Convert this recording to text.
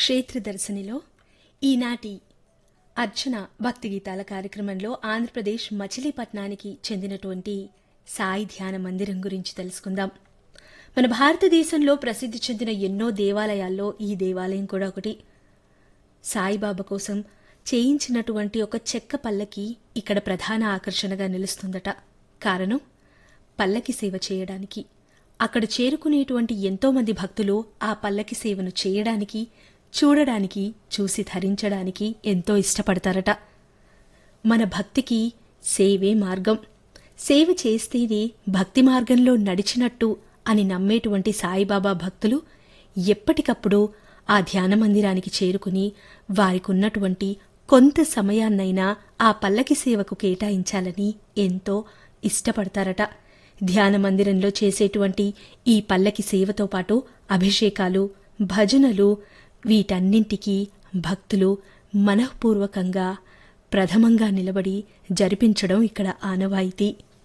క్షేత్ర దర్శనిలో ఈనాటి అర్చన భక్తి గీతాల కార్యక్రమంలో ఆంధ్రప్రదేశ్ మచిలీపట్నానికి చెందినటువంటి సాయి ధ్యాన మందిరం గురించి తెలుసుకుందాం మన భారతదేశంలో ప్రసిద్ధి చెందిన ఎన్నో దేవాలయాల్లో ఈ దేవాలయం కూడా ఒకటి సాయిబాబా కోసం చేయించినటువంటి ఒక చెక్క పల్లకి ఇక్కడ ప్రధాన ఆకర్షణగా నిలుస్తుందట కారణం పల్లకి సేవ చేయడానికి అక్కడ చేరుకునేటువంటి ఎంతో మంది భక్తులు ఆ పల్లకి సేవను చేయడానికి చూడడానికి చూసి ధరించడానికి ఎంతో ఇష్టపడతారట మన భక్తికి సేవే మార్గం సేవ చేస్తేనే భక్తి మార్గంలో నడిచినట్టు అని నమ్మేటువంటి సాయిబాబా భక్తులు ఎప్పటికప్పుడు ఆ ధ్యాన మందిరానికి చేరుకుని వారికున్నటువంటి కొంత సమయాన్నైనా ఆ పల్లకి సేవకు కేటాయించాలని ఎంతో ఇష్టపడతారట ధ్యాన మందిరంలో చేసేటువంటి ఈ పల్లకి సేవతో పాటు అభిషేకాలు భజనలు వీటన్నింటికీ భక్తులు మనఃపూర్వకంగా ప్రథమంగా నిలబడి జరిపించడం ఇక్కడ ఆనవాయితీ